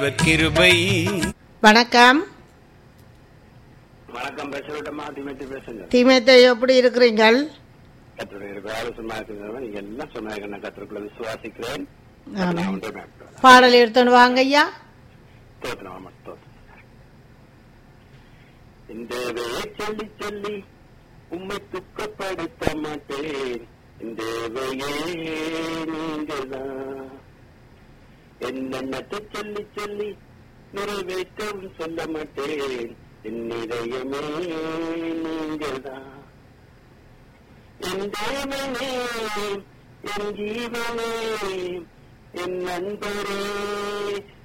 கிருபை வணக்கம் வணக்கம் பேசவிட்டமா திமேத்தி பேசுங்க தீமேத்தை எப்படி இருக்கிறீங்கள் கத்தருடைய இருக்கிற ஆலோசனை இருக்கிறவங்க நீங்க எல்லாம் சொன்னாங்க நான் கத்தருக்குள்ள விசுவாசிக்கிறேன் ஆமாம். நான் ஒன்றே மேற்கொள்கிறேன். பாடல் எடுத்துன்னு வாங்க ஐயா தோத்திரம் ஆமா தோத்திரம் இந்த வேலை சொல்லி சொல்லி உம்மை துக்கப்படுத்த மாட்டேன் இந்த வேலையே நீங்கள்தான் என்னென்னத்தை சொல்லி சொல்லி நிறைவேற்றவும் சொல்ல மாட்டேன் என் இதயமே நீங்கள்தான் என் தேவனே என் ஜீவனே என் நண்பரே